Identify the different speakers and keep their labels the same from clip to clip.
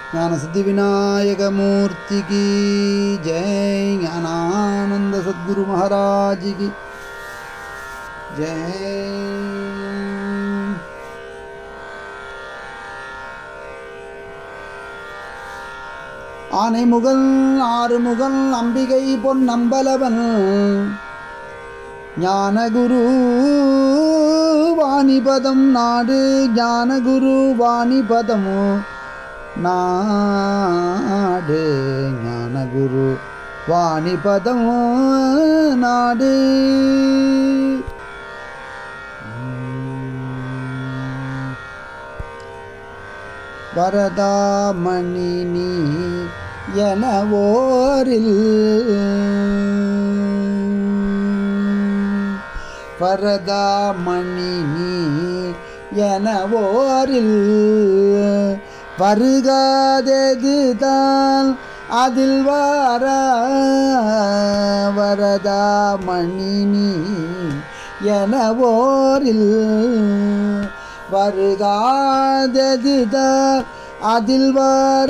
Speaker 1: ஞான சித்தி விநாயகமூர்த்தி கி ஜெய் ஞானானந்த சத்குரு மகாராஜ் கி ஜெய் ஆனை முகல் ஆறு முகல் அம்பிகை பொன் நம்பலவன் ஞானகுரு வாணிபதம் நாடு ஞானகுரு வாணிபதமு நாடு ஞானகுரு வாணிபதமு நாடு வரதாமணி நீ எனவோரில் வரதாமணி நீ எனவோரில் வருகாதெதுதான் அதில் வர வரதாமணி நீ எனவோரில் வருகாததுதான் அதில் வர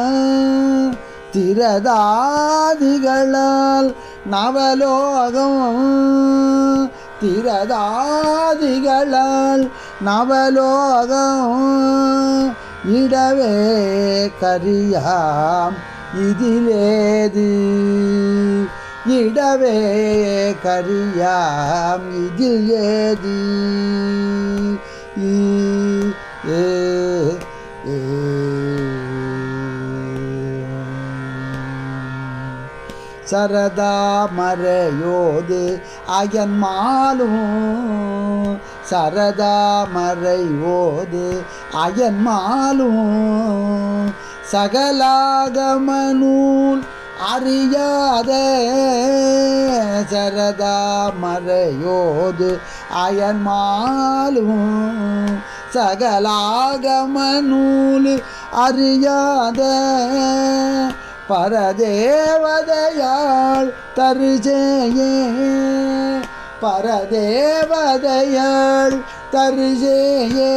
Speaker 1: திரதாதிகளால் நவலோகம் திரதாதிகளால் நவலோகம் இடவே கரியாம் இதிலேது இடவே கரியாம் இதில் ஏது ஈ, ஏ, ஏ. சரதா மறையோது அயன்மாலும் சரதா மறையோது அயன்மாலும் சகலாகம நூல் அறியாத சரதா மறையோது அயன்மாலும் சகலாகம நூல் அறியாத பரதேவதையாள் தருஜேயே பரதேவதையாள் தருஜேயே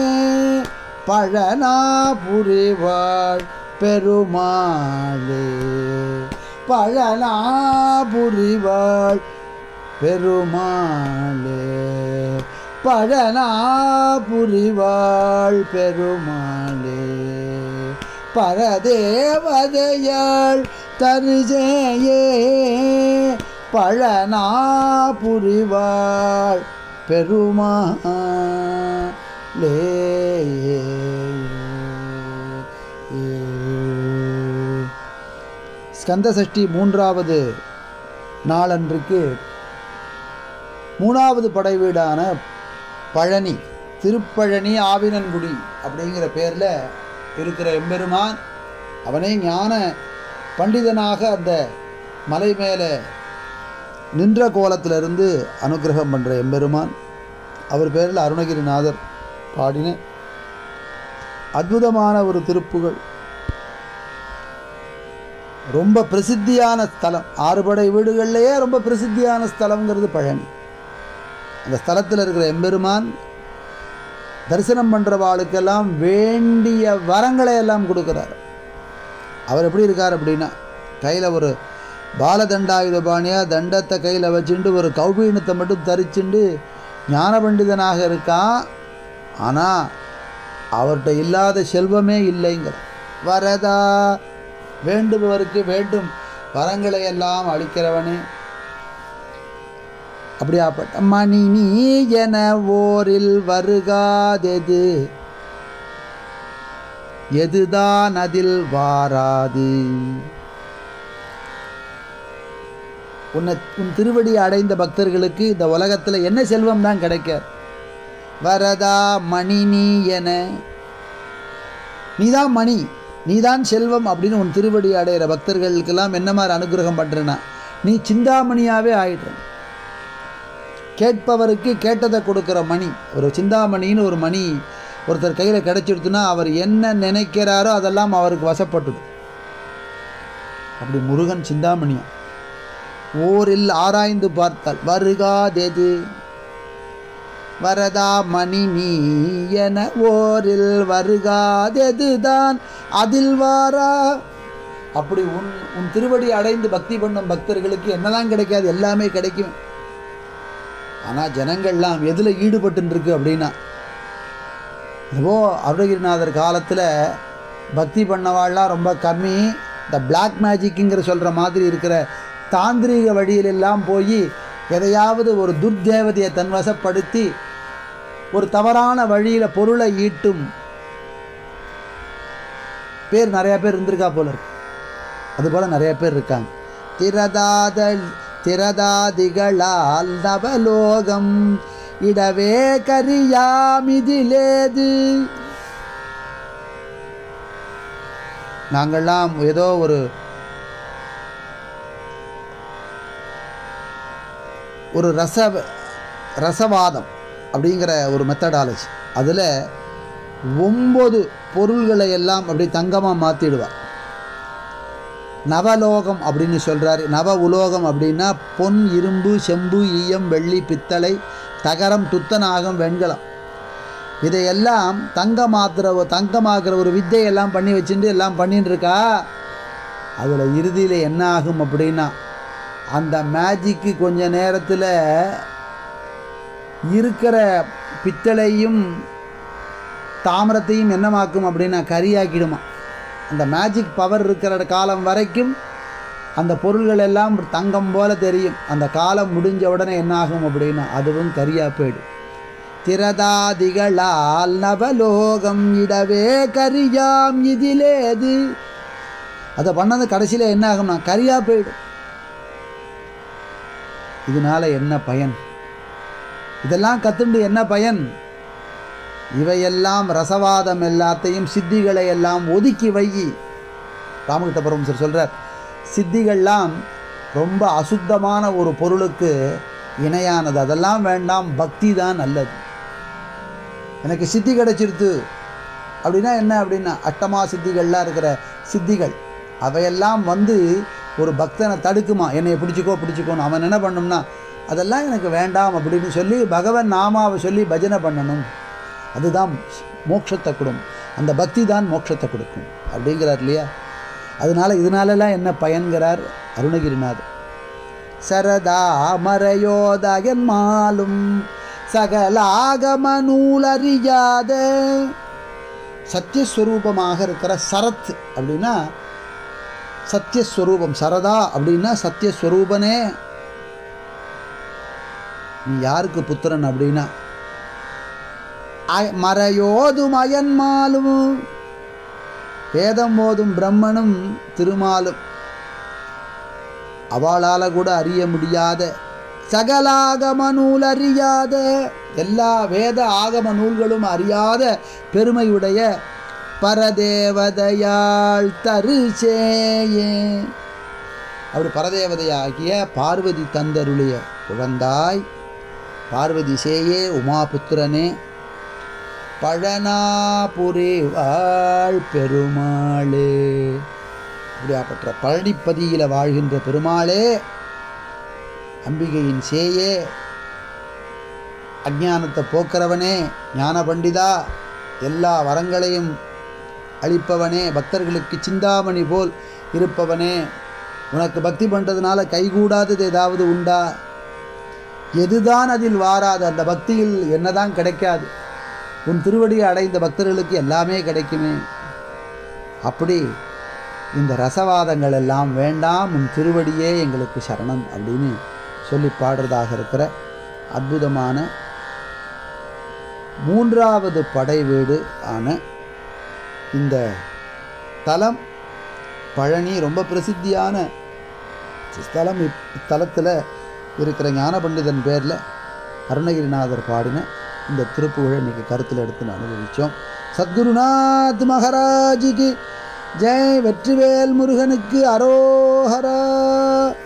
Speaker 1: பழனா புரிவாள் பெருமாளே பழனா புரிவாள் பெருமாளே பழனா புரிவாள் பெருமாளே பரதேவதையாள் தருஜேயே பழனா புரிவாள் பெருமாளே ஸ்கந்த சஷ்டி மூன்றாவது நாளன்றைக்கு மூணாவது படை வீடான பழனி திருப்பழனி ஆவினன்குடி அப்படிங்கிற பேரில் இருக்கிற எம்பெருமான் அவனே ஞான பண்டிதனாக அந்த மலை மேலே நின்ற கோலத்திலிருந்து அனுகிரகம் பண்ணுற எம்பெருமான் அவர் பேரில் அருணகிரிநாதர் பாடின அற்புதமான ஒரு திருப்புகள் ரொம்ப பிரசித்தியான ஸ்தலம் ஆறுபடை வீடுகள்லையே ரொம்ப பிரசித்தியான ஸ்தலங்கிறது பழனி அந்த ஸ்தலத்தில் இருக்கிற எம்பெருமான் தரிசனம் பண்ணுறவாளுக்கெல்லாம் வேண்டிய வரங்களை எல்லாம் கொடுக்குறார் அவர் எப்படி இருக்கார் அப்படின்னா கையில் ஒரு பாலதண்டாயுத பாணியாக தண்டத்தை கையில் வச்சுட்டு ஒரு கௌபீனத்தை மட்டும் தரிச்சுண்டு ஞான பண்டிதனாக இருக்கான் ஆனால் அவர்கிட்ட இல்லாத செல்வமே இல்லைங்கிற வரதா வேண்டுபவருக்கு வேண்டும் வரங்களை எல்லாம் அளிக்கிறவனே அப்படியாப்பட்ட மணி நீ என ஓரில் வருகாதெது எதுதான் அதில் வாராது உன்னை உன் திருவடி அடைந்த பக்தர்களுக்கு இந்த உலகத்தில் என்ன செல்வம் தான் கிடைக்க வரதா மணி நீ என நீதான் மணி நீதான் செல்வம் அப்படின்னு உன் திருவடி அடைகிற பக்தர்களுக்கெல்லாம் என்ன மாதிரி அனுகிரகம் பண்ணுறேன்னா நீ சிந்தாமணியாகவே ஆயிடுற கேட்பவருக்கு கேட்டதை கொடுக்குற மணி ஒரு சிந்தாமணின்னு ஒரு மணி ஒருத்தர் கையில் கிடச்சிடுத்துன்னா அவர் என்ன நினைக்கிறாரோ அதெல்லாம் அவருக்கு வசப்பட்டுது அப்படி முருகன் சிந்தாமணியம் ஓரில் ஆராய்ந்து பார்த்தால் வருகாதெது வரதா மணி நீ என ஓரில் வருகாதெதுதான் அதில் வாரா அப்படி உன் உன் திருவடி அடைந்து பக்தி பண்ணும் பக்தர்களுக்கு என்னதான் கிடைக்காது எல்லாமே கிடைக்கும் ஆனால் ஜனங்கள்லாம் எதில் ஈடுபட்டு இருக்கு அப்படின்னா இப்போ அருணகிரிநாதர் காலத்தில் பக்தி பண்ணவாள்லாம் ரொம்ப கம்மி இந்த பிளாக் மேஜிக்குங்கிற சொல்கிற மாதிரி இருக்கிற தாந்திரீக வழியிலெல்லாம் போய் எதையாவது ஒரு துர்தேவதையை தன்வசப்படுத்தி ஒரு தவறான வழியில் பொருளை ஈட்டும் பேர் நிறையா பேர் இருந்திருக்கா போல இருக்கு அதுபோல் நிறைய பேர் இருக்காங்க திரதாத திரதாதிகளால் நவலோகம் இடவே கரியாமிதிலேது நாங்கள்லாம் ஏதோ ஒரு ஒரு ரச ரசவாதம் அப்படிங்கிற ஒரு மெத்தடாலஜி அதில் ஒம்பது பொருள்களை எல்லாம் அப்படி தங்கமாக மாற்றிடுவார் நவலோகம் அப்படின்னு சொல்கிறாரு நவ உலோகம் அப்படின்னா பொன் இரும்பு செம்பு ஈயம் வெள்ளி பித்தளை தகரம் துத்தநாகம் வெண்கலம் இதையெல்லாம் தங்கமாத்துற தங்கமாக்குற ஒரு வித்தையெல்லாம் பண்ணி வச்சுட்டு எல்லாம் பண்ணிட்டு இருக்கா அதில் இறுதியில் என்ன ஆகும் அப்படின்னா அந்த மேஜிக்கு கொஞ்ச நேரத்தில் இருக்கிற பித்தளையும் தாமிரத்தையும் என்னமாக்கும் அப்படின்னா கரியாக்கிடுமா அந்த மேஜிக் பவர் இருக்கிற காலம் வரைக்கும் அந்த பொருள்கள் எல்லாம் தங்கம் போல தெரியும் அந்த காலம் முடிஞ்ச உடனே என்ன ஆகும் அப்படின்னா அதுவும் கரியா போயிடும் திரதாதிகளால் நவலோகம் இடவே கரியாம் இதிலேது அதை பண்ணது கடைசியில் என்ன ஆகும்னா கரியா போயிடும் இதனால என்ன பயன் இதெல்லாம் கத்துண்டு என்ன பயன் இவையெல்லாம் ரசவாதம் எல்லாத்தையும் சித்திகளை எல்லாம் ஒதுக்கி வை ராமகிருஷ்ண பரமசர் சொல்கிறார் சித்திகள்லாம் ரொம்ப அசுத்தமான ஒரு பொருளுக்கு இணையானது அதெல்லாம் வேண்டாம் பக்தி தான் நல்லது எனக்கு சித்தி கிடைச்சிருத்து அப்படின்னா என்ன அப்படின்னா அட்டமா சித்திகள்லாம் இருக்கிற சித்திகள் அவையெல்லாம் வந்து ஒரு பக்தனை தடுக்குமா என்னை பிடிச்சிக்கோ பிடிச்சிக்கோன்னு அவன் என்ன பண்ணணும்னா அதெல்லாம் எனக்கு வேண்டாம் அப்படின்னு சொல்லி பகவன் நாமாவை சொல்லி பஜனை பண்ணணும் அதுதான் மோட்சத்தை கொடுக்கும் அந்த பக்தி தான் மோட்சத்தை கொடுக்கும் அப்படிங்கிறார் இல்லையா அதனால இதனாலலாம் என்ன பயன்கிறார் அருணகிரிநாதர் சரதா மறையோதகன் மாலும் சகலாகம நூலறியாத சத்தியஸ்வரூபமாக இருக்கிற சரத் அப்படின்னா சத்தியஸ்வரூபம் சரதா அப்படின்னா சத்தியஸ்வரூபனே நீ யாருக்கு புத்திரன் அப்படின்னா அய- மறையோதும் அயன்மாலும் வேதம் போதும் பிரம்மனும் திருமாலும் அவளால் கூட அறிய முடியாத சகலாகம நூல் அறியாத எல்லா வேத ஆகம நூல்களும் அறியாத பெருமையுடைய பரதேவதையாள் தருச்சேயே அப்படி பரதேவதையாகிய பார்வதி தந்தருளிய குழந்தாய் பார்வதி சேயே உமாபுத்திரனே பழனாபுரி வாழ் பெருமாளே இப்படியாப்பட்ட பழனிப்பதியில் வாழ்கின்ற பெருமாளே அம்பிகையின் சேயே அஞ்ஞானத்தை போக்குறவனே ஞான பண்டிதா எல்லா வரங்களையும் அளிப்பவனே பக்தர்களுக்கு சிந்தாமணி போல் இருப்பவனே உனக்கு பக்தி பண்ணுறதுனால கைகூடாதது ஏதாவது உண்டா எதுதான் அதில் வாராது அந்த பக்தியில் என்னதான் கிடைக்காது உன் திருவடியை அடைந்த பக்தர்களுக்கு எல்லாமே கிடைக்குமே அப்படி இந்த ரசவாதங்கள் எல்லாம் வேண்டாம் உன் திருவடியே எங்களுக்கு சரணம் அப்படின்னு சொல்லி பாடுறதாக இருக்கிற அற்புதமான மூன்றாவது படை வீடு ஆன இந்த தலம் பழனி ரொம்ப பிரசித்தியான ஸ்தலம் இத்தலத்தில் இருக்கிற ஞான பண்டிதன் பேரில் அருணகிரிநாதர் பாடின இந்த திருப்புகழை இன்னைக்கு கருத்தில் எடுத்து அனுபவித்தோம் சத்குருநாத் மகாராஜிக்கு ஜெய் வெற்றிவேல் முருகனுக்கு அரோஹரா